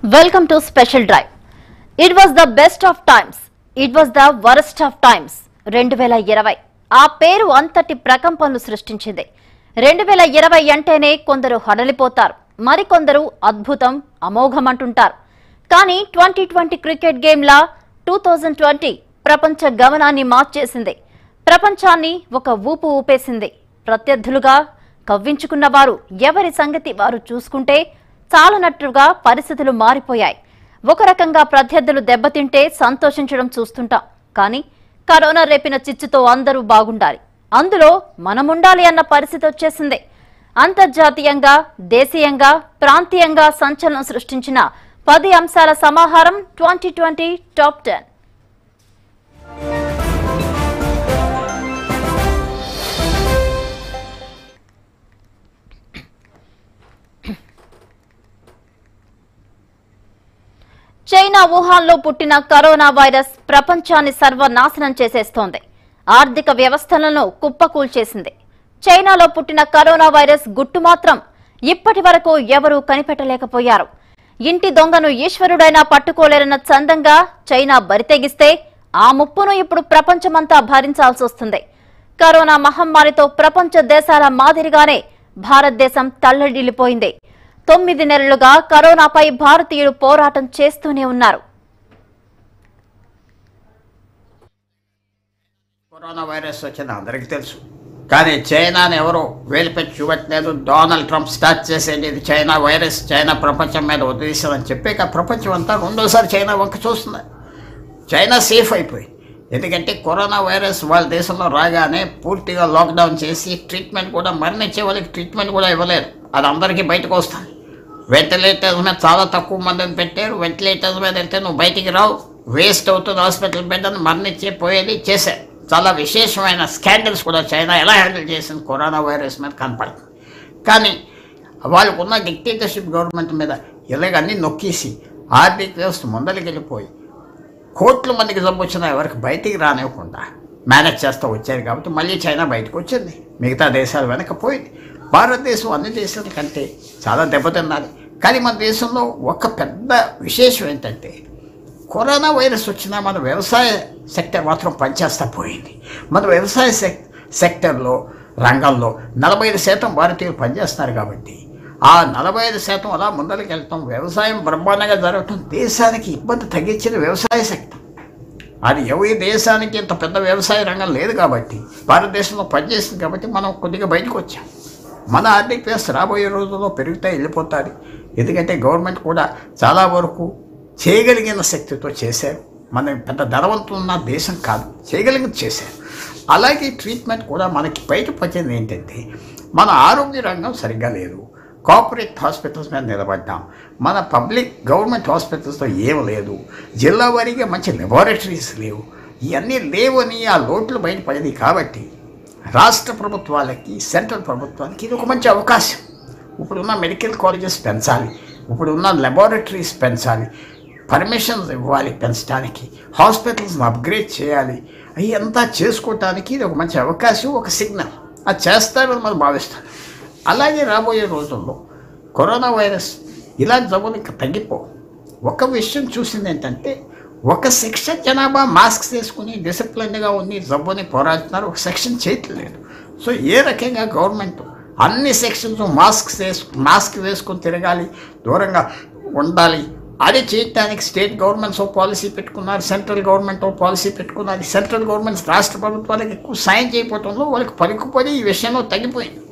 welcome to special drive it was the best of times it was the worst of times రెండు వేల ఇరవై ఆ పేరు అంతటి ప్రకంపనలు సృష్టించింది రెండు వేల ఇరవై అంటేనే కొందరు హడలిపోతారు మరికొందరు అద్భుతం అమోఘం అంటుంటారు కానీ ట్వంటీ ట్వంటీ క్రికెట్ గేమ్లా టూ థౌజండ్ ట్వంటీ ప్రపంచ గమనాన్ని మార్చేసింది ప్రపంచాన్ని ఒక ఊపు ఊపేసింది ప్రత్యర్థులుగా కవ్వించుకున్న వారు ఎవరి సంగతి వారు చూసుకుంటే చాలనట్టుగా పరిస్థితులు మారిపోయాయి ఒక రకంగా ప్రత్యర్థులు దెబ్బతింటే సంతోషించడం చూస్తుంటాం కానీ కరోనా రేపిన చిచ్చుతో అందరూ బాగుండాలి అందులో మనముండాలి అన్న పరిస్థితి వచ్చేసింది అంతర్జాతీయంగా దేశీయంగా ప్రాంతీయంగా సంచలనం సృష్టించిన పది అంశాల సమాహారం twenty twenty top ten China వుహాన్లో పుట్టిన కరోనా వైరస్ ప్రపంచాన్ని సర్వనాశనం చేసేస్తోంది ఆర్థిక వ్యవస్థలను కుప్పకూల్చేసింది చైనాలో పుట్టిన కరోనా వైరస్ గుట్టు మాత్రం ఇప్పటి వరకు ఎవరూ కనిపెట్టలేకపోయారు ఇంటి దొంగను ఈశ్వరుడైనా పట్టుకోలేరన్న చందంగా చైనా బరితెగిస్తే ఆ ముప్పును ఇప్పుడు ప్రపంచమంతా భరించాల్సి వస్తుంది కరోనా మహమ్మారితో ప్రపంచ దేశాల మాదిరిగానే భారతదేశం తల్లడిల్లిపోయింది తొమ్మిది నెలలుగా కరోనాపై భారతీయులు పోరాటం చేస్తూనే ఉన్నారు కరోనా వైరస్ వచ్చింది అందరికీ తెలుసు కానీ చైనాని ఎవరు వేలిపెట్టి చూపెట్టలేదు డొనాల్డ్ ట్రంప్ స్టార్ట్ చేసేది ఇది చైనా వైరస్ చైనా ప్రపంచం మీద వదిలేసామని చెప్పి ఇక ప్రపంచం అంతా రెండోసారి చైనా వంక చూస్తుంది చైనా సేఫ్ అయిపోయింది ఎందుకంటే కరోనా వైరస్ వాళ్ళ దేశంలో రాగానే పూర్తిగా లాక్డౌన్ చేసి ట్రీట్మెంట్ కూడా మరణించే వాళ్ళకి ట్రీట్మెంట్ కూడా ఇవ్వలేదు అది అందరికీ బయటకు వస్తుంది వెంటిలేటర్స్ మీద చాలా తక్కువ మందిని పెట్టారు వెంటిలేటర్స్ మీద వెళ్తే నువ్వు బయటికి రావు వేస్ట్ అవుతుంది హాస్పిటల్ బెడ్ అని మరణించే పోయేది చేశారు చాలా విశేషమైన స్కాండల్స్ కూడా చైనా ఎలా హ్యాండిల్ చేసింది కరోనా వైరస్ మీద కనపడుతుంది కానీ వాళ్ళకున్న డిక్టేటర్షిప్ గవర్నమెంట్ మీద ఇలాగన్నీ నొక్కేసి ఆర్థిక వ్యవస్థ ముందరికి వెళ్ళిపోయి కోట్ల మందికి జబ్బు వచ్చినా ఎవరికి బయటికి రానివ్వకుండా మేనేజ్ చేస్తూ వచ్చారు కాబట్టి మళ్ళీ చైనా బయటకు వచ్చింది మిగతా దేశాలు వెనకపోయింది భారతదేశం అన్ని దేశాల కంటే చాలా దెబ్బతిన్నది కానీ మన దేశంలో ఒక పెద్ద విశేషం ఏంటంటే కరోనా వైరస్ వచ్చినా మన వ్యవసాయ సెక్టర్ మాత్రం పనిచేస్తా పోయింది మన వ్యవసాయ సెక్ సెక్టర్లో రంగంలో నలభై ఐదు శాతం భారతీయులు పనిచేస్తున్నారు కాబట్టి ఆ నలభై ఐదు శాతం అలా ముందరికి వెళ్తాం వ్యవసాయం బ్రహ్మాండంగా జరగటం దేశానికి ఇబ్బంది తగ్గించిన వ్యవసాయ సెక్టర్ అది ఎవరి దేశానికి ఇంత పెద్ద వ్యవసాయ రంగం లేదు కాబట్టి భారతదేశంలో పనిచేసింది కాబట్టి మనం కొద్దిగా బయటకు వచ్చాం మన ఆర్థిక వ్యవస్థ రాబోయే రోజుల్లో పెరుగుతా వెళ్ళిపోతుంది ఎందుకంటే గవర్నమెంట్ కూడా చాలా వరకు చేయగలిగిన శక్తితో చేశారు మన పెద్ద ధనవంతులు ఉన్న దేశం కాదు చేయగలిగింది చేశారు అలాగే ట్రీట్మెంట్ కూడా మనకి బయటపచ్చింది ఏంటంటే మన ఆరోగ్య రంగం సరిగ్గా లేదు కార్పొరేట్ హాస్పిటల్స్ మీద నిలబడ్డాం మన పబ్లిక్ గవర్నమెంట్ హాస్పిటల్స్లో ఏం లేదు జిల్లా వారీగా మంచి లెబారెటరీస్ లేవు ఇవన్నీ లేవని ఆ లోట్లు బయటపడింది కాబట్టి రాష్ట్ర ప్రభుత్వాలకి సెంట్రల్ ప్రభుత్వానికి ఇది ఒక మంచి అవకాశం ఇప్పుడున్న మెడికల్ కాలేజెస్ పెంచాలి ఇప్పుడున్న లెబారెటరీస్ పెంచాలి పర్మిషన్స్ ఇవ్వాలి పెంచడానికి హాస్పిటల్స్ని అప్గ్రేడ్ చేయాలి అవి అంతా చేసుకోవటానికి ఇది ఒక మంచి అవకాశం ఒక సిగ్నల్ అది చేస్తారని మనం భావిస్తాం అలాగే రాబోయే రోజుల్లో కరోనా వైరస్ ఇలాంటి జబ్బులు ఇంకా తగ్గిపో ఒక విషయం చూసింది ఏంటంటే ఒక సెక్షన్ జనాభా మాస్క్ వేసుకుని డిసిప్లిన్గా ఉండి జబ్బుని పోరాడుతున్నారు ఒక సెక్షన్ చేయట్లేదు సో ఏ రకంగా గవర్నమెంట్ అన్ని సెక్షన్స్ మాస్క్ వేసు మాస్క్ వేసుకొని తిరగాలి దూరంగా ఉండాలి అది చేయడానికి స్టేట్ గవర్నమెంట్స్ ఓ పాలసీ పెట్టుకున్నారు సెంట్రల్ గవర్నమెంట్ ఓ పాలసీ పెట్టుకున్నారు సెంట్రల్ గవర్నమెంట్స్ రాష్ట్ర ప్రభుత్వాలకు ఎక్కువ సాయం చేయకపోవడంలో వాళ్ళకి పలుకుపడి ఈ విషయంలో తగ్గిపోయింది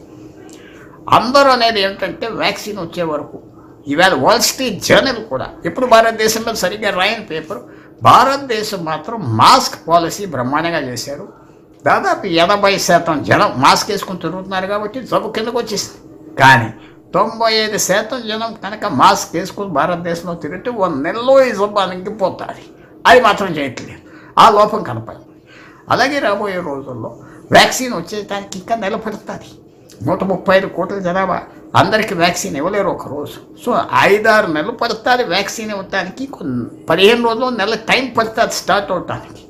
అందరూ అనేది ఏమిటంటే వ్యాక్సిన్ వచ్చే వరకు ఈవేళ వాల్ స్ట్రీట్ జర్నల్ కూడా ఇప్పుడు భారతదేశంలో సరిగ్గా రాయని పేపర్ భారతదేశం మాత్రం మాస్క్ పాలసీ బ్రహ్మాండంగా చేశారు దాదాపు ఎనభై శాతం జనం మాస్క్ వేసుకుని తిరుగుతున్నారు కాబట్టి జబ్బు కిందకు వచ్చేసింది కానీ తొంభై ఐదు శాతం జనం కనుక మాస్క్ వేసుకుని భారతదేశంలో తిరిగితే ఒక నెలలో ఈ జబ్బు అణిగిపోతుంది అది మాత్రం చేయట్లేదు ఆ లోపం కనపడింది అలాగే రాబోయే రోజుల్లో వ్యాక్సిన్ వచ్చేదానికి ఇంకా నెల పడుతుంది నూట ముప్పై ఐదు కోట్ల జనాభా అందరికీ వ్యాక్సిన్ ఇవ్వలేరు ఒక రోజు సో ఐదారు నెలలు పడుతుంది వ్యాక్సిన్ ఇవ్వటానికి కొన్ని పదిహేను రోజులు నెల టైం పడుతుంది స్టార్ట్ అవటానికి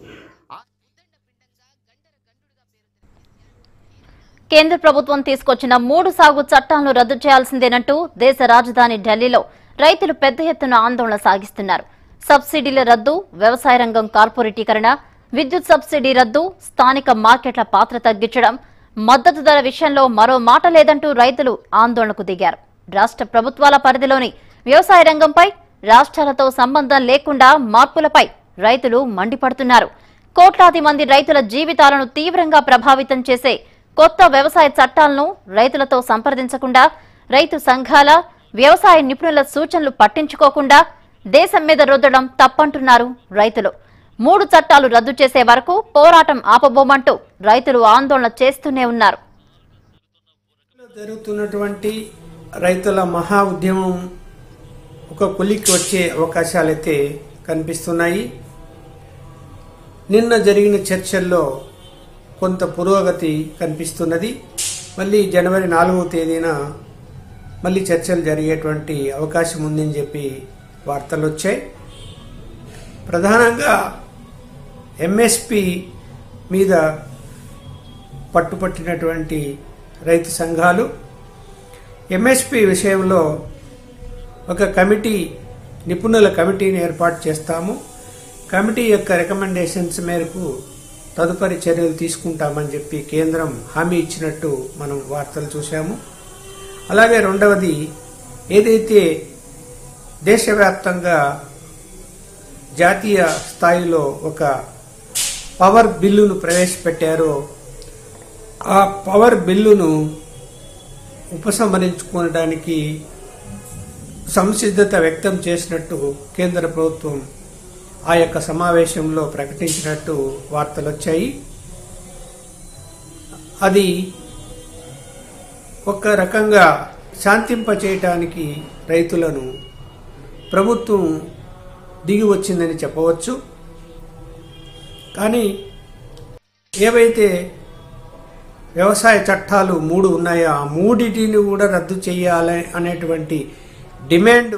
కేంద్ర ప్రభుత్వం తీసుకొచ్చిన మూడు సాగు చట్టాలను రద్దు చేయాల్సిందేనంటూ దేశ రాజధాని ఢిల్లీలో రైతులు పెద్ద ఎత్తున ఆందోళన సాగిస్తున్నారు సబ్సిడీల రద్దు వ్యవసాయ రంగం కార్పొరేటీకరణ విద్యుత్ సబ్సిడీ రద్దు స్థానిక మార్కెట్ల పాత్ర తగ్గించడం మద్దతు ధర విషయంలో మరో మాట లేదంటూ రైతులు ఆందోళనకు దిగారు రాష్ట్ర ప్రభుత్వాల పరిధిలోని వ్యవసాయ రంగంపై రాష్ట్రాలతో సంబంధం లేకుండా మార్పులపై రైతులు మండిపడుతున్నారు కోట్లాది మంది రైతుల జీవితాలను తీవ్రంగా ప్రభావితం చేసే కొత్త వ్యవసాయ చట్టాలను రైతులతో సంప్రదించకుండా రైతు సంఘాల వ్యవసాయ నిపుణుల సూచనలు పట్టించుకోకుండా దేశం మీద రుద్దడం తప్పంటున్నారు రైతులు మూడు చట్టాలు రద్దు చేసే వరకు పోరాటం ఆపబోమంటూ రైతులు ఆందోళన చేస్తూనే ఉన్నారు జరుగుతున్నటువంటి రైతుల మహా ఉద్యమం ఒక కొలిక్కి వచ్చే అవకాశాలైతే కనిపిస్తున్నాయి నిన్న జరిగిన చర్చల్లో కొంత పురోగతి కనిపిస్తున్నది మళ్ళీ జనవరి నాలుగవ తేదీన మళ్ళీ చర్చలు జరిగేటువంటి అవకాశం ఉందని చెప్పి వార్తలు వచ్చాయి ప్రధానంగా ఎంఎస్పి మీద పట్టుపట్టినటువంటి రైతు సంఘాలు ఎంఎస్పి విషయంలో ఒక కమిటీ నిపుణుల కమిటీని ఏర్పాటు చేస్తాము కమిటీ యొక్క రికమెండేషన్స్ మేరకు తదుపరి చర్యలు తీసుకుంటామని చెప్పి కేంద్రం హామీ ఇచ్చినట్టు మనం వార్తలు చూశాము అలాగే రెండవది ఏదైతే దేశవ్యాప్తంగా జాతీయ స్థాయిలో ఒక పవర్ బిల్లును ప్రవేశపెట్టారో ఆ పవర్ బిల్లును ఉపసంహరించుకోవడానికి సంసిద్ధత వ్యక్తం చేసినట్టు కేంద్ర ప్రభుత్వం ఆ యొక్క సమావేశంలో ప్రకటించినట్టు వార్తలు వచ్చాయి అది ఒక రకంగా శాంతింపచేయటానికి రైతులను ప్రభుత్వం దిగి వచ్చిందని చెప్పవచ్చు కానీ ఏవైతే వ్యవసాయ చట్టాలు మూడు ఉన్నాయో ఆ మూడిటిని కూడా రద్దు చేయాలి అనేటువంటి డిమాండ్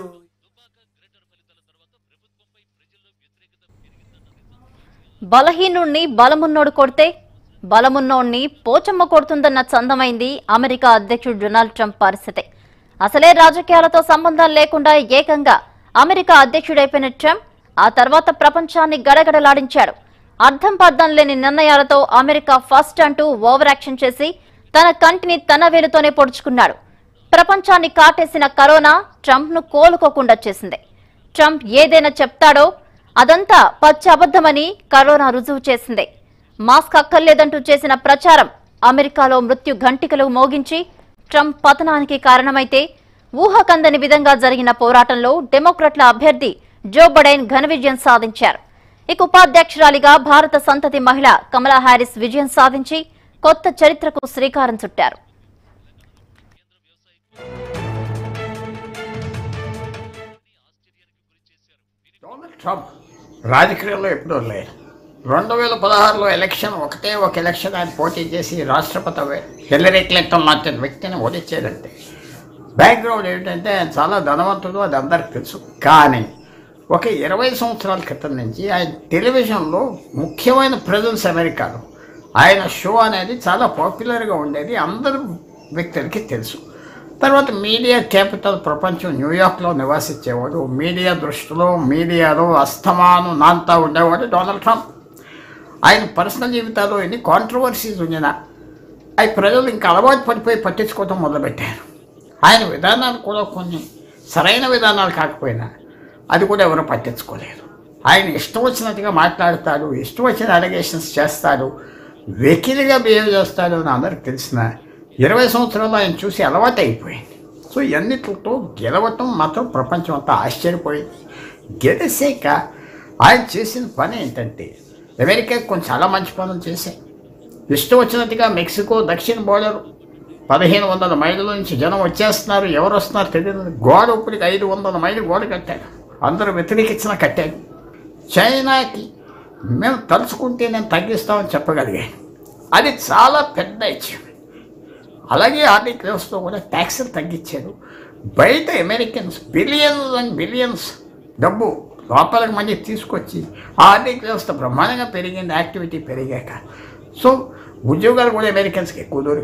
బలహీనుణ్ణి బలమున్నోడు కొడితే బలమున్నోణ్ణి పోచమ్మ కొడుతుందన్న చందమైంది అమెరికా అధ్యక్షుడు డొనాల్డ్ ట్రంప్ పరిస్థితి అసలే రాజకీయాలతో సంబంధం లేకుండా ఏకంగా అమెరికా అధ్యక్షుడైపోయిన ట్రంప్ ఆ తర్వాత ప్రపంచాన్ని గడగడలాడించాడు అర్థం పర్థం లేని నిర్ణయాలతో అమెరికా ఫస్ట్ అంటూ ఓవర్ యాక్షన్ చేసి తన కంటిని తన వేలుతోనే పొడుచుకున్నాడు ప్రపంచాన్ని కాటేసిన కరోనా ట్రంప్ ను కోలుకోకుండా చేసింది ట్రంప్ ఏదైనా చెప్తాడో అదంతా పచ్చి అబద్ధమని కరోనా రుజువు చేసింది మాస్క్ అక్కర్లేదంటూ చేసిన ప్రచారం అమెరికాలో మృత్యు ఘంటికలు మోగించి ట్రంప్ పతనానికి కారణమైతే ఊహకందని విధంగా జరిగిన పోరాటంలో డెమోక్రట్ల అభ్యర్థి జో బడైన్ ఘన విజయం సాధించారు ఇక ఉపాధ్యక్షురాలిగా భారత సంతతి మహిళ కమలా హ్యారిస్ విజయం సాధించి కొత్త చరిత్రకు శ్రీకారం చుట్టారు డొనాల్డ్ ట్రంప్ రాజకీయాల్లో ఎప్పుడూ లేరు రెండు వేల పదహారులో ఎలక్షన్ ఒకటే ఒక ఎలక్షన్ ఆయన పోటీ చేసి రాష్ట్రపతి అవ్వే హిల్లరీ క్లింటన్ లాంటి వ్యక్తిని ఓడించేదంటే బ్యాక్గ్రౌండ్ ఏంటంటే ఆయన చాలా ధనవంతుడు అది అందరికి తెలుసు కానీ ఒక ఇరవై సంవత్సరాల క్రితం నుంచి ఆయన టెలివిజన్లో ముఖ్యమైన ప్రజెన్స్ అమెరికాలో ఆయన షో అనేది చాలా పాపులర్గా ఉండేది అందరు వ్యక్తులకి తెలుసు తర్వాత మీడియా క్యాపిటల్ ప్రపంచం న్యూయార్క్లో నివాసించేవాడు మీడియా దృష్టిలో మీడియాలో అస్తమాను నాంతా ఉండేవాడు డొనాల్డ్ ట్రంప్ ఆయన పర్సనల్ జీవితాల్లో ఎన్ని కాంట్రవర్సీస్ ఉండినా అవి ప్రజలు ఇంకా అలవాటు పడిపోయి పట్టించుకోవడం మొదలుపెట్టారు ఆయన విధానాలు కూడా కొన్ని సరైన విధానాలు కాకపోయినా అది కూడా ఎవరు పట్టించుకోలేరు ఆయన ఇష్టం వచ్చినట్టుగా మాట్లాడతాడు ఇష్టం వచ్చిన అలిగేషన్స్ చేస్తాడు వెకిలిగా బిహేవ్ చేస్తాడు అని అందరికి తెలిసిన ఇరవై సంవత్సరాలు ఆయన చూసి అలవాటు అయిపోయింది సో ఇవన్నిటితో గెలవటం మాత్రం ప్రపంచం అంతా ఆశ్చర్యపోయింది గెలిసాక ఆయన చేసిన పని ఏంటంటే అమెరికాకి కొన్ని చాలా మంచి పనులు చేశాయి ఇష్టం వచ్చినట్టుగా మెక్సికో దక్షిణ బోర్డర్ పదిహేను వందల మైళ్ళ నుంచి జనం వచ్చేస్తున్నారు ఎవరు వస్తున్నారు తెలియదు గోడ ఇప్పటికి ఐదు వందల మైలు గోడ కట్టాడు అందరూ వ్యతిరేకించిన కట్టాడు చైనాకి మేము తలుచుకుంటే నేను తగ్గిస్తామని చెప్పగలిగాను అది చాలా పెద్ద అచీవ్మెంట్ అలాగే ఆర్థిక వ్యవస్థలో కూడా ట్యాక్సులు తగ్గించారు బయట అమెరికన్స్ బిలియన్స్ అండ్ బిలియన్స్ డబ్బు లోపలికి మళ్ళీ తీసుకొచ్చి ఆ ఆర్థిక వ్యవస్థ బ్రహ్మాండంగా పెరిగింది యాక్టివిటీ పెరిగాక సో ఉద్యోగాలు కూడా అమెరికన్స్కి ఎక్కువ దొరికినాయి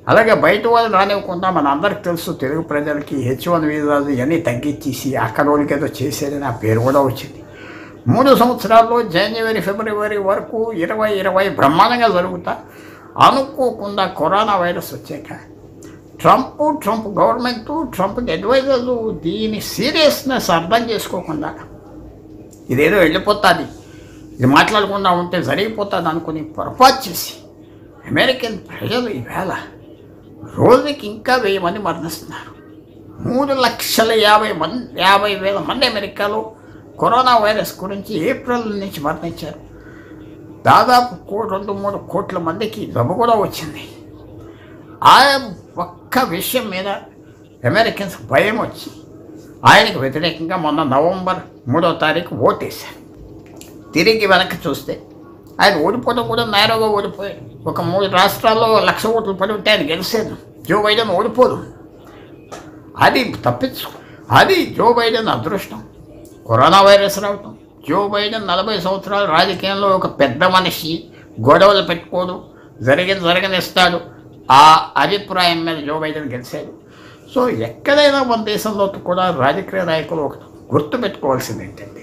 అలాగే బయట వాళ్ళు రానివ్వకుండా మన అందరికి తెలుసు తెలుగు ప్రజలకి హెచ్ వన్ వీజాలు ఇవన్నీ తగ్గించేసి అక్కడ వాళ్ళకి ఏదో చేసేది నా పేరు కూడా వచ్చింది మూడు సంవత్సరాల్లో జనవరి ఫిబ్రవరి వరకు ఇరవై ఇరవై బ్రహ్మాండంగా జరుగుతా అనుకోకుండా కరోనా వైరస్ వచ్చాక ట్రంప్ ట్రంప్ గవర్నమెంట్ ట్రంప్కి అడ్వైజర్లు దీని సీరియస్నెస్ అర్థం చేసుకోకుండా ఇదేదో వెళ్ళిపోతుంది ఇది మాట్లాడకుండా ఉంటే జరిగిపోతుంది అనుకుని పొరపాటు చేసి అమెరికన్ ప్రజలు ఈవేళ రోజుకి ఇంకా వెయ్యి మంది మరణిస్తున్నారు మూడు లక్షల యాభై మంది యాభై వేల మంది అమెరికాలో కరోనా వైరస్ గురించి ఏప్రిల్ నుంచి మరణించారు దాదాపు కో రెండు మూడు కోట్ల మందికి జబ్బు కూడా వచ్చింది ఆ ఒక్క విషయం మీద అమెరికన్స్ భయం వచ్చి ఆయనకు వ్యతిరేకంగా మొన్న నవంబర్ మూడో తారీఖు ఓటేశారు తిరిగి వెనక్కి చూస్తే ఆయన ఓడిపోవడం కూడా నేరుగా ఓడిపోయాడు ఒక మూడు రాష్ట్రాల్లో లక్ష ఓట్లు పడి ఉంటే ఆయన గెలిచాడు జో బైడెన్ ఓడిపోదు అది తప్పించు అది జో బైడెన్ అదృష్టం కరోనా వైరస్ రావటం జో బైడెన్ నలభై సంవత్సరాల రాజకీయంలో ఒక పెద్ద మనిషి గొడవలు పెట్టుకోడు జరిగిన జరగనిస్తాడు ఆ అభిప్రాయం మీద జో బైడెన్ గెలిచాడు సో ఎక్కడైనా మన దేశంలో కూడా రాజకీయ నాయకులు ఒక గుర్తు పెట్టుకోవాల్సింది ఏంటండి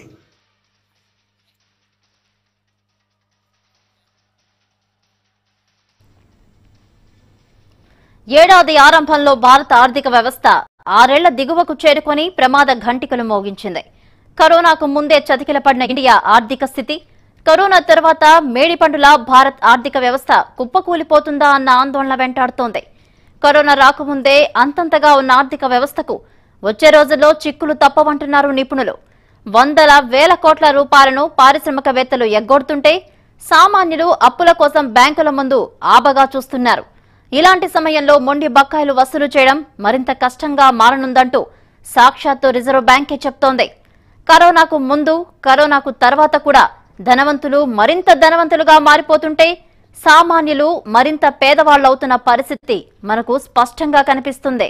ఏడాది ఆరంభంలో భారత ఆర్థిక వ్యవస్థ ఆరేళ్ల దిగువకు చేరుకొని ప్రమాద ఘంటికలు మోగించింది కరోనాకు ముందే చతికిలపడిన ఇండియా ఆర్థిక స్థితి కరోనా తర్వాత మేడిపండుల భారత్ ఆర్థిక వ్యవస్థ కుప్పకూలిపోతుందా అన్న ఆందోళన వెంటాడుతోంది కరోనా రాకముందే అంతంతగా ఉన్న ఆర్థిక వ్యవస్థకు వచ్చే రోజుల్లో చిక్కులు తప్పవంటున్నారు నిపుణులు వందల వేల కోట్ల రూపాయలను పారిశ్రామికవేత్తలు ఎగ్గొడుతుంటే సామాన్యులు అప్పుల కోసం బ్యాంకుల ముందు ఆబగా చూస్తున్నారు ఇలాంటి సమయంలో మొండి బకాయిలు వసూలు చేయడం మరింత కష్టంగా మారనుందంటూ సాక్షాత్తు రిజర్వ్ బ్యాంకే చెప్తోంది కరోనాకు ముందు కరోనాకు తర్వాత కూడా ధనవంతులు మరింత ధనవంతులుగా మారిపోతుంటే సామాన్యులు మరింత పేదవాళ్లవుతున్న పరిస్థితి మనకు స్పష్టంగా కనిపిస్తుంది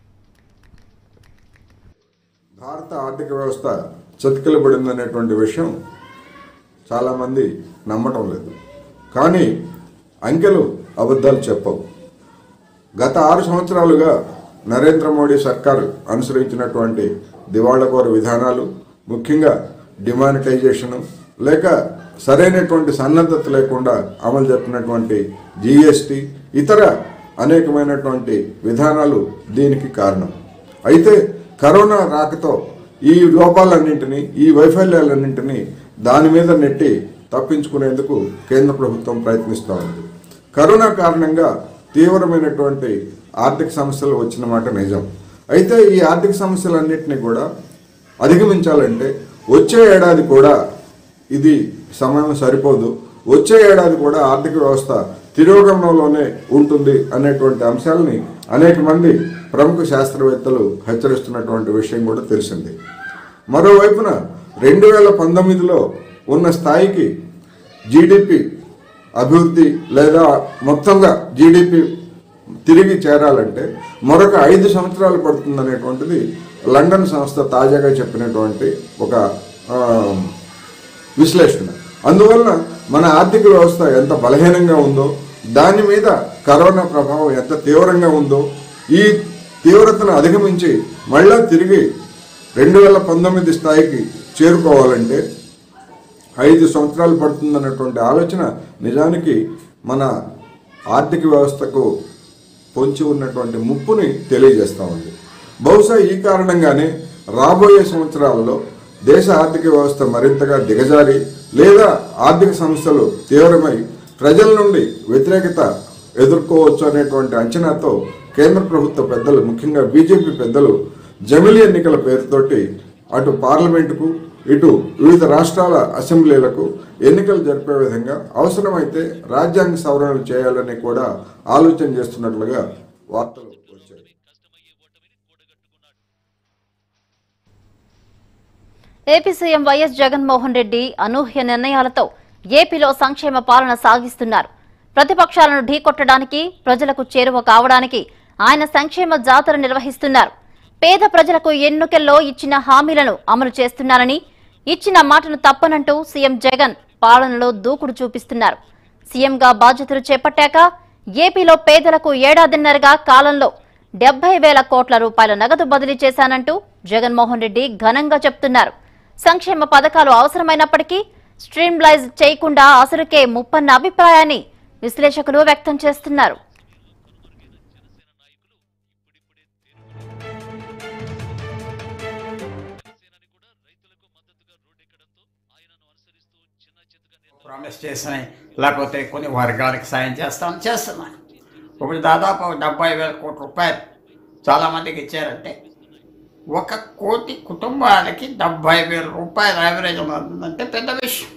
భారత ఆర్థిక వ్యవస్థ చతికిలబడిందనేటువంటి విషయం చాలామంది నమ్మటం లేదు కానీ అంకెలు అబద్ధాలు చెప్పవు గత ఆరు సంవత్సరాలుగా నరేంద్ర మోడీ సర్కారు అనుసరించినటువంటి దివాళకోర విధానాలు ముఖ్యంగా డిమానిటైజేషను లేక సరైనటువంటి సన్నద్ధత లేకుండా అమలు జరిపినటువంటి జిఎస్టి ఇతర అనేకమైనటువంటి విధానాలు దీనికి కారణం అయితే కరోనా రాకతో ఈ లోపాలన్నింటినీ ఈ వైఫల్యాలన్నింటినీ దాని మీద నెట్టి తప్పించుకునేందుకు కేంద్ర ప్రభుత్వం ప్రయత్నిస్తూ ఉంది కరోనా కారణంగా తీవ్రమైనటువంటి ఆర్థిక సమస్యలు వచ్చిన మాట నిజం అయితే ఈ ఆర్థిక సమస్యలన్నింటినీ కూడా అధిగమించాలంటే వచ్చే ఏడాది కూడా ఇది సమయం సరిపోదు వచ్చే ఏడాది కూడా ఆర్థిక వ్యవస్థ తిరోగమనంలోనే ఉంటుంది అనేటువంటి అంశాలని అనేక మంది ప్రముఖ శాస్త్రవేత్తలు హెచ్చరిస్తున్నటువంటి విషయం కూడా తెలిసింది మరోవైపున రెండు వేల పంతొమ్మిదిలో ఉన్న స్థాయికి జీడిపి అభివృద్ధి లేదా మొత్తంగా జీడిపి తిరిగి చేరాలంటే మరొక ఐదు సంవత్సరాలు పడుతుందనేటువంటిది లండన్ సంస్థ తాజాగా చెప్పినటువంటి ఒక ఆ, విశ్లేషణ అందువలన మన ఆర్థిక వ్యవస్థ ఎంత బలహీనంగా ఉందో దాని మీద కరోనా ప్రభావం ఎంత తీవ్రంగా ఉందో ఈ తీవ్రతను అధిగమించి మళ్ళా తిరిగి రెండు వేల పంతొమ్మిది స్థాయికి చేరుకోవాలంటే ఐదు సంవత్సరాలు పడుతుందన్నటువంటి ఆలోచన నిజానికి మన ఆర్థిక వ్యవస్థకు పొంచి ఉన్నటువంటి ముప్పుని తెలియజేస్తూ ఉంది బహుశా ఈ కారణంగానే రాబోయే సంవత్సరాలలో దేశ ఆర్థిక వ్యవస్థ మరింతగా దిగజారి లేదా ఆర్థిక సమస్యలు తీవ్రమై ప్రజల నుండి వ్యతిరేకత ఎదుర్కోవచ్చు అనేటువంటి అంచనాతో కేంద్ర ప్రభుత్వ పెద్దలు ముఖ్యంగా బీజేపీ పెద్దలు జమిలి ఎన్నికల పేరుతోటి అటు పార్లమెంటుకు ఇటు వివిధ రాష్ట్రాల అసెంబ్లీలకు ఎన్నికలు జరిపే విధంగా అవసరమైతే రాజ్యాంగ సవరణలు చేయాలని కూడా ఆలోచన చేస్తున్నట్లుగా వార్తలు వచ్చాయి AP CM YS Jaganmohan Reddy అనూహ్య నిర్ణయాలతో ఏపీలో సంక్షేమ పాలన సాగిస్తున్నారు ప్రతిపక్షాలను ఢీకొట్టడానికి ప్రజలకు చేరువ కావడానికి ఆయన సంక్షేమ జాతర నిర్వహిస్తున్నారు పేద ప్రజలకు ఎన్నికల్లో ఇచ్చిన హామీలను అమలు చేస్తున్నారని ఇచ్చిన మాటను తప్పనంటూ సీఎం జగన్ పాలనలో దూకుడు చూపిస్తున్నారు సీఎంగా బాధ్యతలు చేపట్టాక ఏపీలో పేదలకు ఏడాదిన్నరగా కాలంలో డెబ్బై వేల కోట్ల రూపాయల నగదు బదిలీ చేశానంటూ జగన్మోహన్ రెడ్డి ఘనంగా చెప్తున్నారు సంక్షేమ పథకాలు అవసరమైనప్పటికీ స్ట్రీమ్లైజ్ చేయకుండా అసలుకే ముప్పన్న అభిప్రాయాన్ని విశ్లేషకులు వ్యక్తం చేస్తున్నారు ప్రామిస్ చేసినాయి లేకపోతే కొన్ని వర్గాలకు సాయం చేస్తామని చేస్తున్నాను ఇప్పుడు దాదాపు ఒక డెబ్బై వేల కోట్ల రూపాయలు చాలామందికి ఇచ్చారంటే ఒక కోటి కుటుంబాలకి డెబ్బై వేల రూపాయలు యావరేజ్ ఉన్నదంటే పెద్ద విషయం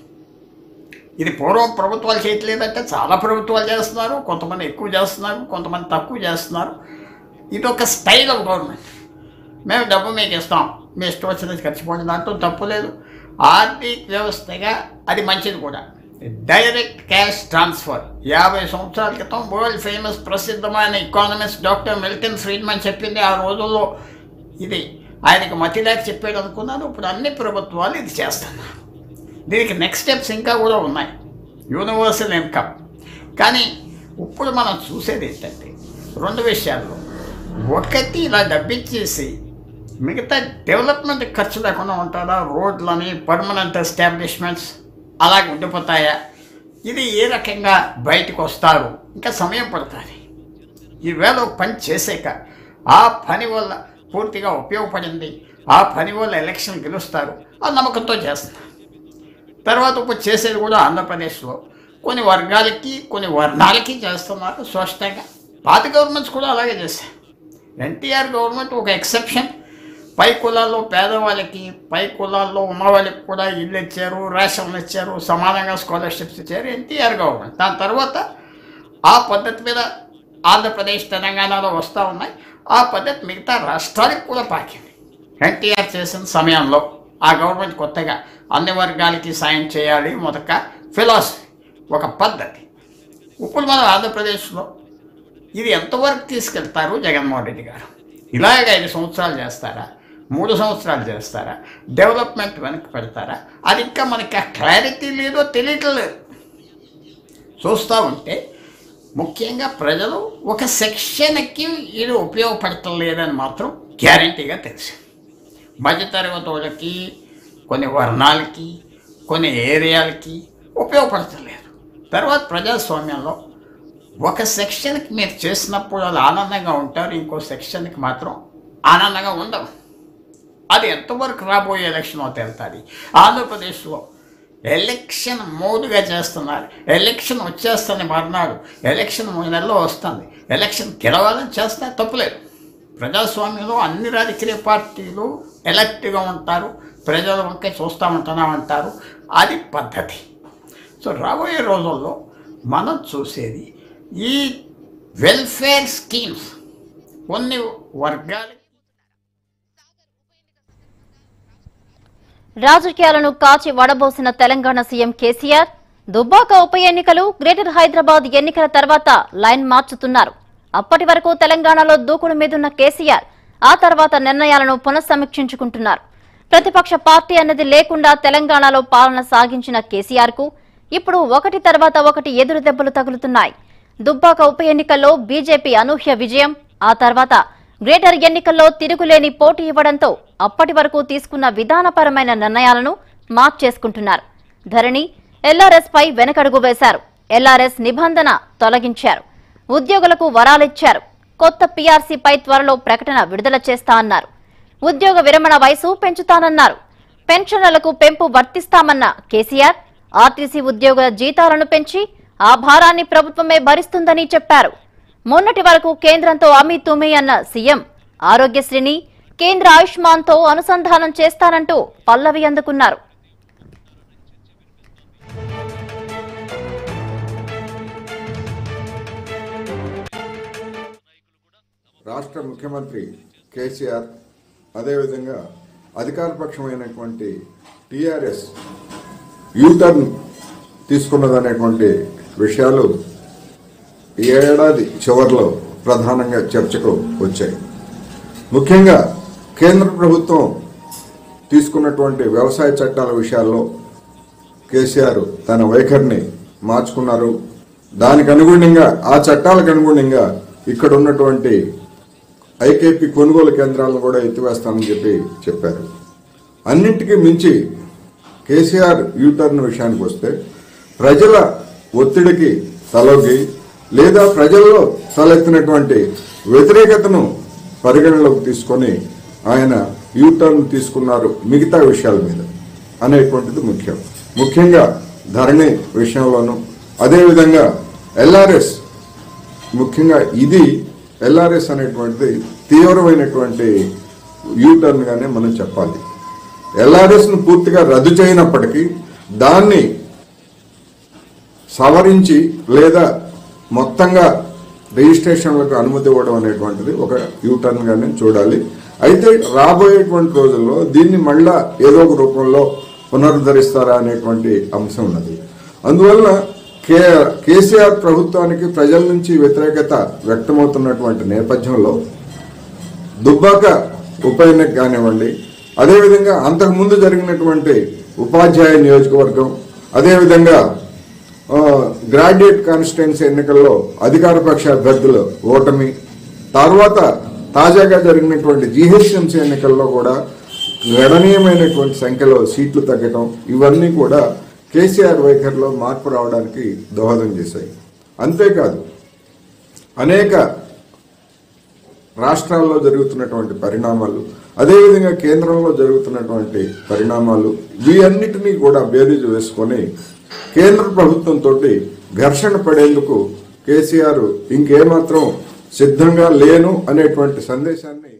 ఇది పూర్వం ప్రభుత్వాలు చేయట్లేదంటే చాలా ప్రభుత్వాలు చేస్తున్నారు కొంతమంది ఎక్కువ చేస్తున్నారు కొంతమంది తక్కువ చేస్తున్నారు ఇది ఒక స్టైల్ ఆఫ్ గవర్నమెంట్ మేము డబ్బు మీకు ఇస్తాం మీ ఇష్టం వచ్చినది ఖర్చు పోండి దాంట్లో తప్పు లేదు ఆర్థిక వ్యవస్థగా అది మంచిది కూడా డైరెక్ట్ క్యాష్ ట్రాన్స్ఫర్ యాభై సంవత్సరాల క్రితం వరల్డ్ ఫేమస్ ప్రసిద్ధమైన ఎకానమిస్ట్ డాక్టర్ మిల్టన్ ఫ్రీడ్మన్ చెప్పింది ఆ రోజుల్లో ఇది ఆయనకు మతి లేక చెప్పాడు అనుకున్నాను ఇప్పుడు అన్ని ప్రభుత్వాలు ఇది చేస్తున్నారు దీనికి నెక్స్ట్ స్టెప్స్ ఇంకా కూడా ఉన్నాయి యూనివర్సల్ ఇన్కమ్ కానీ ఇప్పుడు మనం చూసేది ఏంటంటే రెండు విషయాల్లో ఒకటి ఇలా డబ్బిచ్చేసి మిగతా డెవలప్మెంట్ ఖర్చు లేకుండా ఉంటారా రోడ్లని పర్మనెంట్ ఎస్టాబ్లిష్మెంట్స్ అలాగే ఉండిపోతాయా ఇది ఏ రకంగా బయటకు వస్తారు ఇంకా సమయం పడుతుంది ఈవేళ ఒక పని చేసాక ఆ పని వల్ల పూర్తిగా ఉపయోగపడింది ఆ పని వల్ల ఎలక్షన్ గెలుస్తారు ఆ నమ్మకంతో చేస్తున్నారు తర్వాత ఇప్పుడు చేసేది కూడా ఆంధ్రప్రదేశ్లో కొన్ని వర్గాలకి కొన్ని వర్ణాలకి చేస్తున్నారు స్పష్టంగా పాత గవర్నమెంట్స్ కూడా అలాగే చేశారు ఎన్టీఆర్ గవర్నమెంట్ ఒక ఎక్సెప్షన్ పై కులాల్లో పేదవాళ్ళకి పై కులాల్లో ఉన్న వాళ్ళకి కూడా ఇల్లు ఇచ్చారు రేషన్లు ఇచ్చారు సమానంగా స్కాలర్షిప్స్ ఇచ్చారు ఎన్టీఆర్ గవర్నమెంట్ దాని తర్వాత ఆ పద్ధతి మీద ఆంధ్రప్రదేశ్ తెలంగాణలో వస్తూ ఉన్నాయి ఆ పద్ధతి మిగతా రాష్ట్రాలకు కూడా పాకింది ఎన్టీఆర్ చేసిన సమయంలో ఆ గవర్నమెంట్ కొత్తగా అన్ని వర్గాలకి సాయం చేయాలి మొదట ఫిలాసఫీ ఒక పద్ధతి ఇప్పుడు మనం ఆంధ్రప్రదేశ్లో ఇది ఎంతవరకు తీసుకెళ్తారు జగన్మోహన్ రెడ్డి గారు ఇలాగ ఐదు సంవత్సరాలు చేస్తారా మూడు సంవత్సరాలు చేస్తారా డెవలప్మెంట్ వెనక్కి పెడతారా అది ఇంకా మనకి ఆ క్లారిటీ లేదో తెలియటం లేదు చూస్తూ ఉంటే ముఖ్యంగా ప్రజలు ఒక సెక్షన్కి ఇది ఉపయోగపడటం లేదని మాత్రం గ్యారంటీగా తెలుసు మధ్యతరగతి వాళ్ళకి కొన్ని వర్ణాలకి కొన్ని ఏరియాలకి ఉపయోగపడటం లేదు తర్వాత ప్రజాస్వామ్యంలో ఒక సెక్షన్కి మీరు చేసినప్పుడు వాళ్ళు ఆనందంగా ఉంటారు ఇంకో సెక్షన్కి మాత్రం ఆనందంగా ఉండవు అది ఎంతవరకు రాబోయే ఎలక్షన్ తెలుస్తుంది ఆంధ్రప్రదేశ్లో ఎలక్షన్ మోదుగా చేస్తున్నారు ఎలక్షన్ వచ్చేస్తుంది మర్నాడు ఎలక్షన్ మూడు నెలల్లో వస్తుంది ఎలక్షన్ గెలవాలని చేస్తే తప్పులేదు ప్రజాస్వామ్యంలో అన్ని రాజకీయ పార్టీలు ఎలక్ట్గా ఉంటారు ప్రజల వంక చూస్తూ ఉంటున్నామంటారు అది పద్ధతి సో రాబోయే రోజుల్లో మనం చూసేది ఈ వెల్ఫేర్ స్కీమ్స్ కొన్ని వర్గాలకి రాజకీయాలను కాచి వడబోసిన తెలంగాణ సీఎం కేసీఆర్ దుబ్బాక ఉప ఎన్నికలు గ్రేటర్ హైదరాబాద్ ఎన్నికల తర్వాత లైన్ మార్చుతున్నారు అప్పటి వరకు తెలంగాణలో దూకుడు మీదున్న కేసీఆర్ ఆ తర్వాత నిర్ణయాలను పునఃసమీక్షించుకుంటున్నారు ప్రతిపక్ష పార్టీ అన్నది లేకుండా తెలంగాణలో పాలన సాగించిన కేసీఆర్ కు ఇప్పుడు ఒకటి తర్వాత ఒకటి ఎదురు దెబ్బలు తగులుతున్నాయి దుబ్బాక ఉప ఎన్నికల్లో బీజేపీ అనూహ్య విజయం ఆ తర్వాత గ్రేటర్ ఎన్నికల్లో తిరుగులేని పోటీ ఇవ్వడంతో అప్పటి వరకు తీసుకున్న విధానపరమైన నిర్ణయాలను మార్చేసుకుంటున్నారు ధరణి ఎల్ఆర్ఎస్ పై వెనకడుగు వేశారు ఎల్ఆర్ఎస్ నిబంధన తొలగించారు ఉద్యోగులకు వరాలిచ్చారు కొత్త పీఆర్సీపై త్వరలో ప్రకటన విడుదల చేస్తా అన్నారు ఉద్యోగ విరమణ వయసు పెంచుతానన్నారు పెన్షన్లకు పెంపు వర్తిస్తామన్న కేసీఆర్ ఆర్టీసీ ఉద్యోగుల జీతాలను పెంచి ఆ భారాన్ని ప్రభుత్వమే భరిస్తుందని చెప్పారు మొన్నటి వరకు కేంద్రంతో అమీ తుమి అన్న సీఎం ఆరోగ్యశ్రీని కేంద్ర ఆయుష్మాన్తో అనుసంధానం చేస్తానంటూ పల్లవి అందుకున్నారు రాష్ట్ర ముఖ్యమంత్రి కేసీఆర్ అదేవిధంగా అధికారపక్షమైనటువంటి టీఆర్ఎస్ యూటర్న్ తీసుకున్నదనేటువంటి విషయాలు ఈ ఏడాది చివరిలో ప్రధానంగా చర్చకు వచ్చాయి ముఖ్యంగా కేంద్ర ప్రభుత్వం తీసుకున్నటువంటి వ్యవసాయ చట్టాల విషయాల్లో కేసీఆర్ తన వైఖరిని మార్చుకున్నారు దానికి అనుగుణంగా ఆ చట్టాలకు అనుగుణంగా ఇక్కడ ఉన్నటువంటి ఐకేపీ కొనుగోలు కేంద్రాలను కూడా ఎత్తివేస్తామని చెప్పి చెప్పారు అన్నింటికీ మించి కేసీఆర్ యూటర్న్ విషయానికి వస్తే ప్రజల ఒత్తిడికి తలొగ్గి లేదా ప్రజల్లో తలెత్తినటువంటి వ్యతిరేకతను పరిగణలోకి తీసుకొని ఆయన యూటర్న్ తీసుకున్నారు మిగతా విషయాల మీద అనేటువంటిది ముఖ్యం ముఖ్యంగా ధరణి విషయంలోనూ అదేవిధంగా ఎల్ఆర్ఎస్ ముఖ్యంగా ఇది ఎల్ఆర్ఎస్ అనేటువంటిది తీవ్రమైనటువంటి యూటర్న్ గానే మనం చెప్పాలి ఎల్ఆర్ఎస్ ను పూర్తిగా రద్దు చేయనప్పటికీ దాన్ని సవరించి లేదా మొత్తంగా రిజిస్ట్రేషన్లకు అనుమతి ఇవ్వడం అనేటువంటిది ఒక యూటర్న్ గానే చూడాలి అయితే రాబోయేటువంటి రోజుల్లో దీన్ని మళ్ళా ఏదో ఒక రూపంలో పునరుద్ధరిస్తారా అనేటువంటి అంశం ఉన్నది అందువల్ల కే కేసీఆర్ ప్రభుత్వానికి ప్రజల నుంచి వ్యతిరేకత వ్యక్తమవుతున్నటువంటి నేపథ్యంలో దుబ్బాక ఉప ఎన్నిక కానివ్వండి అదేవిధంగా అంతకుముందు జరిగినటువంటి ఉపాధ్యాయ నియోజకవర్గం అదేవిధంగా ఆ, గ్రాడ్యుయేట్ కాన్స్టిట్యున్సీ ఎన్నికల్లో అధికార పక్ష అభ్యర్థుల ఓటమి తర్వాత తాజాగా జరిగినటువంటి జీహెచ్ఎంసీ ఎన్నికల్లో కూడా గణనీయమైనటువంటి సంఖ్యలో సీట్లు తగ్గటం ఇవన్నీ కూడా కేసీఆర్ వైఖరిలో మార్పు రావడానికి దోహదం చేశాయి అంతేకాదు అనేక రాష్ట్రాల్లో జరుగుతున్నటువంటి పరిణామాలు అదేవిధంగా కేంద్రంలో జరుగుతున్నటువంటి పరిణామాలు వీటన్నిటినీ కూడా బేరీజు వేసుకొని కేంద్ర ప్రభుత్వంతో ఘర్షణ పడేందుకు కేసీఆర్ ఇంకేమాత్రం సిద్ధంగా లేను అనేటువంటి సందేశాన్ని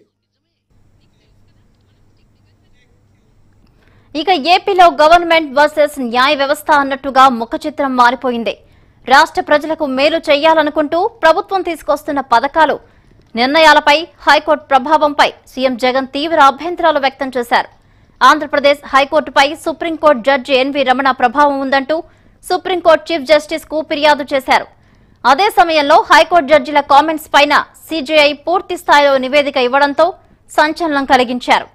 ఇక ఏపీలో గవర్నమెంట్ వర్సెస్ న్యాయ వ్యవస్థ అన్నట్టుగా ముఖ చిత్రం మారిపోయింది రాష్ట్ర ప్రజలకు మేలు చేయాలనుకుంటూ ప్రభుత్వం తీసుకొస్తున్న పథకాలు నిర్ణయాలపై హైకోర్టు ప్రభావంపై సీఎం జగన్ తీవ్ర అభ్యంతరాలు వ్యక్తం చేశారు ఆంధ్రప్రదేశ్ హైకోర్టుపై సుప్రీంకోర్టు జడ్జి ఎన్వి రమణ ప్రభావం ఉందంటూ సుప్రీంకోర్టు చీఫ్ జస్టిస్ కు ఫిర్యాదు చేశారు అదే సమయంలో హైకోర్టు జడ్జిల కామెంట్స్ పైన సీజేఐ పూర్తి స్థాయిలో నివేదిక ఇవ్వడంతో సంచలనం కలిగించారు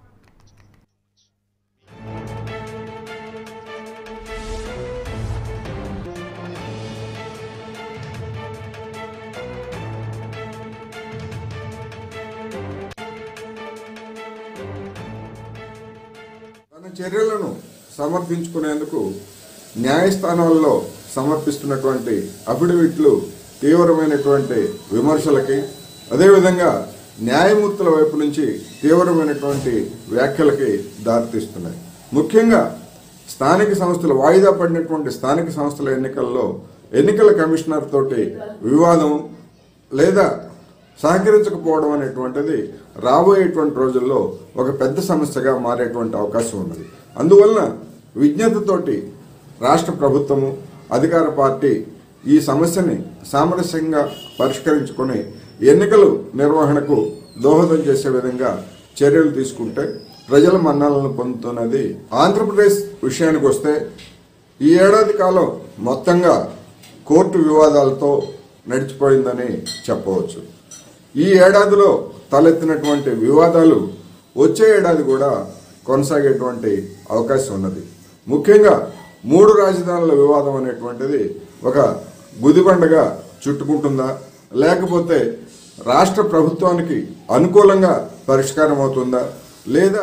తన చర్యలను సమర్థించుకునేందుకు న్యాయస్థానాల్లో సమర్పిస్తున్నటువంటి అఫిడవిట్లు తీవ్రమైనటువంటి విమర్శలకి అదేవిధంగా న్యాయమూర్తుల వైపు నుంచి తీవ్రమైనటువంటి వ్యాఖ్యలకి దారితీస్తున్నాయి ముఖ్యంగా స్థానిక సంస్థలు వాయిదా పడినటువంటి స్థానిక సంస్థల ఎన్నికల్లో ఎన్నికల కమిషనర్ తోటి వివాదం లేదా సహకరించకపోవడం అనేటువంటిది రాబోయేటువంటి రోజుల్లో ఒక పెద్ద సమస్యగా మారేటువంటి అవకాశం ఉన్నది అందువలన విజ్ఞతతోటి రాష్ట్ర ప్రభుత్వము అధికార పార్టీ ఈ సమస్యని సామరస్యంగా పరిష్కరించుకొని ఎన్నికలు నిర్వహణకు దోహదం చేసే విధంగా చర్యలు తీసుకుంటే ప్రజల మన్నాలను పొందుతున్నది ఆంధ్రప్రదేశ్ విషయానికి వస్తే ఈ ఏడాది కాలం మొత్తంగా కోర్టు వివాదాలతో నడిచిపోయిందని చెప్పవచ్చు ఈ ఏడాదిలో తలెత్తినటువంటి వివాదాలు వచ్చే ఏడాది కూడా కొనసాగేటువంటి అవకాశం ఉన్నది ముఖ్యంగా మూడు రాజధానుల వివాదం అనేటువంటిది ఒక గుదిబండగా చుట్టుకుంటుందా లేకపోతే రాష్ట్ర ప్రభుత్వానికి అనుకూలంగా పరిష్కారం అవుతుందా లేదా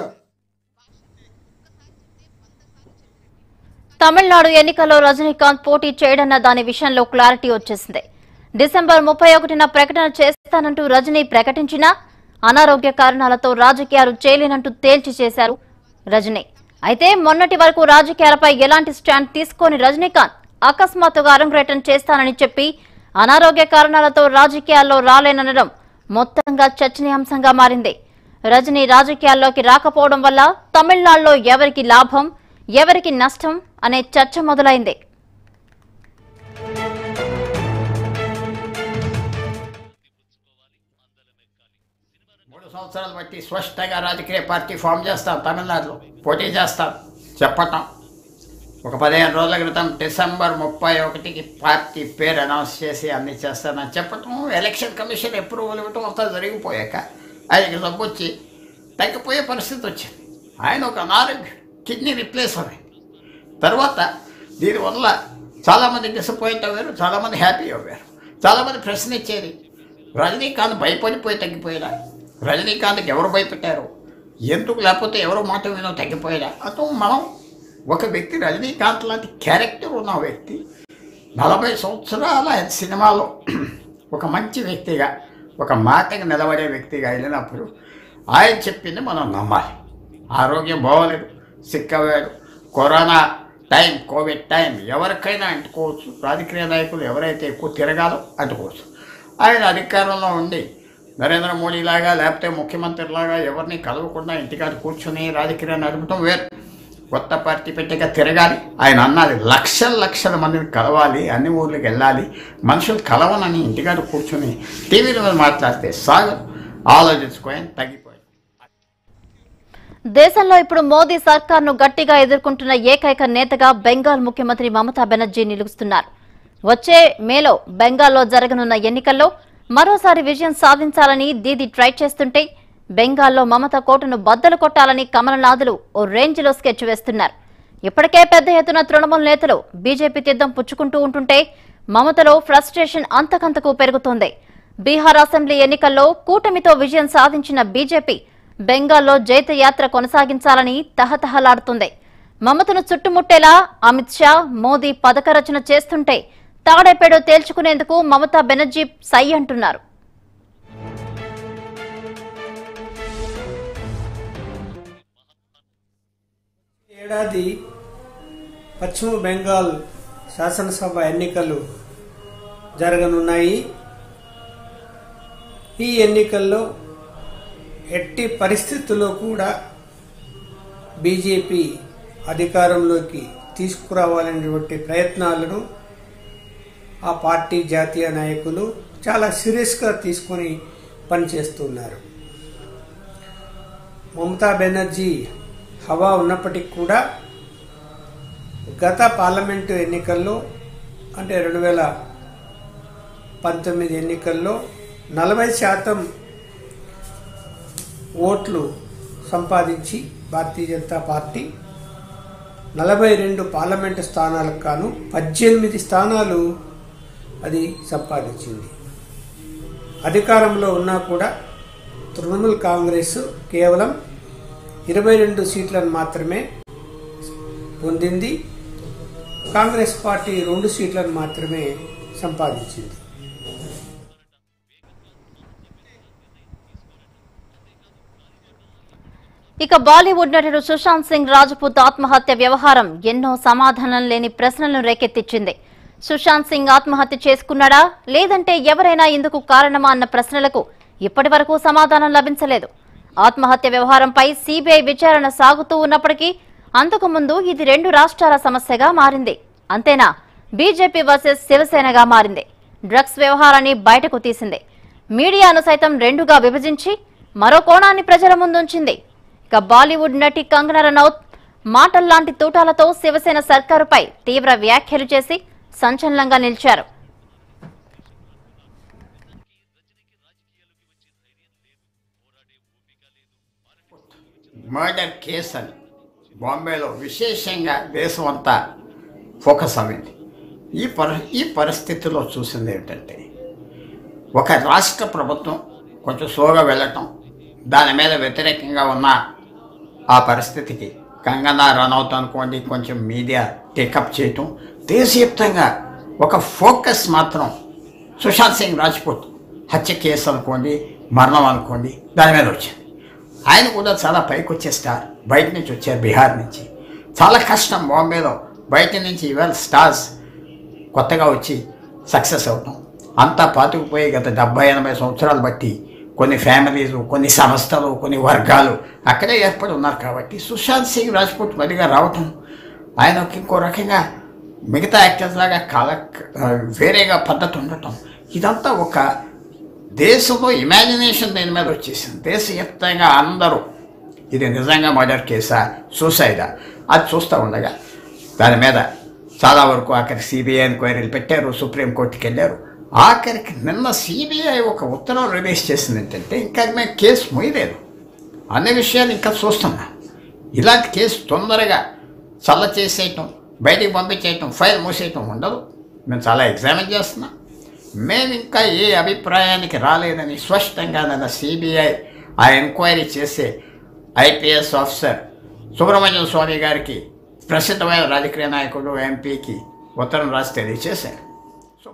తమిళనాడు ఎన్నికల్లో రజనీకాంత్ పోటీ చేయడన్న దాని విషయంలో క్లారిటీ వచ్చేసింది డిసెంబర్ ముప్పై ఒకటిన ప్రకటన చేస్తానంటూ రజనీ ప్రకటించినా అనారోగ్య కారణాలతో రాజకీయాలు చేయలేనంటూ తేల్చి చేశారు రజనీ అయితే మొన్నటి వరకు రాజకీయాలపై ఎలాంటి స్టాండ్ తీసుకోని రజనీకాంత్ అకస్మాత్తుగా అరంగేటం చేస్తానని చెప్పి అనారోగ్య కారణాలతో రాజకీయాల్లో రాలేననడం మొత్తంగా చర్చనీయాంశంగా మారింది రజనీ రాజకీయాల్లోకి రాకపోవడం వల్ల తమిళనాడులో ఎవరికి లాభం ఎవరికి నష్టం అనే చర్చ మొదలైంది మూడు సంవత్సరాలు బట్టి స్పష్టంగా రాజకీయ పార్టీ ఫామ్ చేస్తాం తమిళనాడులో పోటీ చేస్తాం చెప్పటం ఒక పదిహేను రోజుల క్రితం డిసెంబర్ ముప్పై ఒకటికి పార్టీ పేరు అనౌన్స్ చేసి అన్ని చేస్తానని చెప్పటం ఎలక్షన్ కమిషన్ అప్రూవల్ ఇవ్వటం అంతా జరిగిపోయాక ఆయనకి జబ్బు వచ్చి తగ్గిపోయే పరిస్థితి వచ్చింది ఆయన ఒక అనారోగ్యం కిడ్నీ రిప్లేస్ అయింది తర్వాత దీనివల్ల చాలామంది డిసప్పాయింట్ అవ్వారు చాలామంది హ్యాపీ అవ్వారు చాలామంది ప్రశ్న ఇచ్చేది రజనీకాంత్ భయపడిపోయి తగ్గిపోయాడా రజనీకాంత్కి ఎవరు భయపెట్టారు ఎందుకు లేకపోతే ఎవరు మాట వినో తగ్గిపోయాడా అతో మనం ఒక వ్యక్తి రజనీకాంత్ లాంటి క్యారెక్టర్ ఉన్న వ్యక్తి నలభై సంవత్సరాల సినిమాలో ఒక మంచి వ్యక్తిగా ఒక మాటకి నిలబడే వ్యక్తిగా వెళ్ళినప్పుడు ఆయన చెప్పింది మనం నమ్మాలి ఆరోగ్యం బాగోలేదు సిక్ అవ్వాడు కరోనా టైం కోవిడ్ టైం ఎవరికైనా అంటుకోవచ్చు రాజకీయ నాయకులు ఎవరైతే ఎక్కువ తిరగాలో అంటుకోవచ్చు ఆయన అధికారంలో ఉండి నరేంద్ర మోడీ లాగా లేకపోతే ముఖ్యమంత్రి లాగా ఎవరిని కలవకుండా ఇంటికాడ కూర్చొని రాజకీయాన్ని నడపడం వేరు కొత్త పార్టీ పెట్టాక తిరగాలి ఆయన అన్నది లక్షల లక్షల మందిని కలవాలి అన్ని ఊర్లకు వెళ్ళాలి మనుషులు కలవనని ఇంటికాడ కూర్చొని టీవీల మీద మాట్లాడితే సాగదు ఆలోచించుకోని తగ్గిపోయింది దేశంలో ఇప్పుడు మోదీ సర్కార్ను గట్టిగా ఎదుర్కొంటున్న ఏకైక నేతగా బెంగాల్ ముఖ్యమంత్రి మమతా బెనర్జీ నిలుస్తున్నారు వచ్చే మేలో బెంగాల్లో జరగనున్న ఎన్నికల్లో మరోసారి విజయం సాధించాలని దీది ట్రై చేస్తుంటే బెంగాల్లో మమత కోటను బద్దలు కొట్టాలని కమలనాథులు ఓ రేంజ్లో స్కెచ్ వేస్తున్నారు ఇప్పటికే పెద్ద ఎత్తున తృణమూల్ నేతలు బీజేపీ తీర్థం పుచ్చుకుంటూ ఉంటుంటే మమతలో ఫ్రస్ట్రేషన్ అంతకంతకు పెరుగుతోంది బీహార్ అసెంబ్లీ ఎన్నికల్లో కూటమితో విజయం సాధించిన బీజేపీ బెంగాల్లో జైత్రయాత్ర కొనసాగించాలని తహతహలాడుతుంది మమతను చుట్టుముట్టేలా అమిత్ షా మోదీ పథక రచన చేస్తుంటే తాడేపేడో తేల్చుకునేందుకు మమతా బెనర్జీ సై అంటున్నారు ఏడాది పశ్చిమ బెంగాల్ శాసనసభ ఎన్నికలు జరగనున్నాయి ఈ ఎన్నికల్లో ఎట్టి పరిస్థితుల్లో కూడా బీజేపీ అధికారంలోకి తీసుకురావాలనేటువంటి ప్రయత్నాలను ఆ పార్టీ జాతీయ నాయకులు చాలా సీరియస్గా తీసుకొని పనిచేస్తున్నారు మమతా బెనర్జీ హవా ఉన్నప్పటికీ కూడా గత పార్లమెంటు ఎన్నికల్లో అంటే రెండు వేల పంతొమ్మిది ఎన్నికల్లో నలభై శాతం ఓట్లు సంపాదించి భారతీయ జనతా పార్టీ నలభై రెండు పార్లమెంటు స్థానాలకు కాను పద్దెనిమిది స్థానాలు అది సంపాదించింది అధికారంలో ఉన్నా కూడా తృణమూల్ కాంగ్రెస్ కేవలం ఇరవై రెండు సీట్లను మాత్రమే పొందింది కాంగ్రెస్ పార్టీ రెండు సీట్లను మాత్రమే సంపాదించింది ఇక బాలీవుడ్ నటుడు సుశాంత్ సింగ్ రాజ్పూత్ ఆత్మహత్య వ్యవహారం ఎన్నో సమాధానం లేని ప్రశ్నలను రేకెత్తించింది సుశాంత్ సింగ్ ఆత్మహత్య చేసుకున్నాడా లేదంటే ఎవరైనా ఇందుకు కారణమా అన్న ప్రశ్నలకు ఇప్పటి వరకు సమాధానం లభించలేదు ఆత్మహత్య వ్యవహారంపై సిబిఐ విచారణ సాగుతూ ఉన్నప్పటికీ అంతకు ముందు ఇది రెండు రాష్ట్రాల సమస్యగా మారింది అంతేనా బీజేపీ వర్సెస్ శివసేనగా మారింది డ్రగ్స్ వ్యవహారాన్ని బయటకు తీసింది మీడియాను సైతం రెండుగా విభజించి మరో కోణాన్ని ప్రజల ముందుంచింది ఇక బాలీవుడ్ నటి కంగనా రనౌత్ మాటల్లాంటి తూటాలతో శివసేన సర్కారుపై తీవ్ర వ్యాఖ్యలు చేసి సంచలనంగా నిలిచారు మర్డర్ కేసు అని బాంబేలో విశేషంగా దేశం అంతా ఫోకస్ అయింది ఈ పరి ఈ పరిస్థితిలో చూసింది ఏమిటంటే ఒక రాష్ట్ర ప్రభుత్వం కొంచెం స్లోగా వెళ్ళటం దాని మీద వ్యతిరేకంగా ఉన్న ఆ పరిస్థితికి కంగనా రనౌత్ అనుకోండి కొంచెం మీడియా టేకప్ చేయటం దేశవ్యాప్తంగా ఒక ఫోకస్ మాత్రం సుశాంత్ సింగ్ రాజ్పూత్ హత్య కేసు అనుకోండి మరణం అనుకోండి దాని మీద వచ్చింది ఆయన కూడా చాలా పైకి వచ్చే స్టార్ బయట నుంచి వచ్చారు బీహార్ నుంచి చాలా కష్టం బాంబేలో బయట నుంచి ఇవాళ స్టార్స్ కొత్తగా వచ్చి సక్సెస్ అవటం అంతా పాతుకుపోయి గత డెబ్బై ఎనభై సంవత్సరాలు బట్టి కొన్ని ఫ్యామిలీలు కొన్ని సంస్థలు కొన్ని వర్గాలు అక్కడే ఏర్పడి ఉన్నారు కాబట్టి సుశాంత్ సింగ్ రాజ్పూట్ మరిగా రావటం ఆయనకి ఇంకో రకంగా మిగతా యాక్టర్స్ లాగా కాల వేరేగా పద్ధతి ఉండటం ఇదంతా ఒక దేశంలో ఇమాజినేషన్ దీని మీద వచ్చేసింది దేశవ్యాప్తంగా అందరూ ఇది నిజంగా మర్డర్ కేసా సూసైడా అది చూస్తూ ఉండగా దాని మీద చాలా వరకు ఆఖరి సిబిఐ ఎంక్వైరీలు పెట్టారు సుప్రీంకోర్టుకి వెళ్ళారు ఆఖరికి నిన్న సిబిఐ ఒక ఉత్తరం రిలీజ్ చేసింది ఏంటంటే ఇంకా మేము కేసు మొయ్యలేదు అన్ని విషయాలు ఇంకా చూస్తున్నా ఇలాంటి కేసు తొందరగా చల్ల చేసేయటం బయటికి పంపించేయటం ఫైల్ మూసేయటం ఉండదు మేము చాలా ఎగ్జామిన్ చేస్తున్నాం మేము ఇంకా ఏ అభిప్రాయానికి రాలేదని స్పష్టంగా నన్ను సిబిఐ ఆ ఎంక్వైరీ చేసే ఐపీఎస్ ఆఫీసర్ సుబ్రహ్మణ్యం స్వామి గారికి ప్రసిద్ధమైన రాజకీయ నాయకుడు ఎంపీకి ఉత్తరం రాసి తెలియచేశారు సో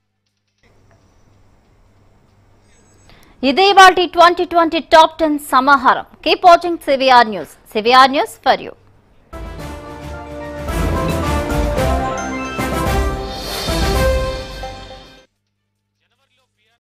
ఇదే వాటి ట్వంటీ ట్వంటీ టాప్ టెన్ సమాహారం keep watching CVR news CVR news for you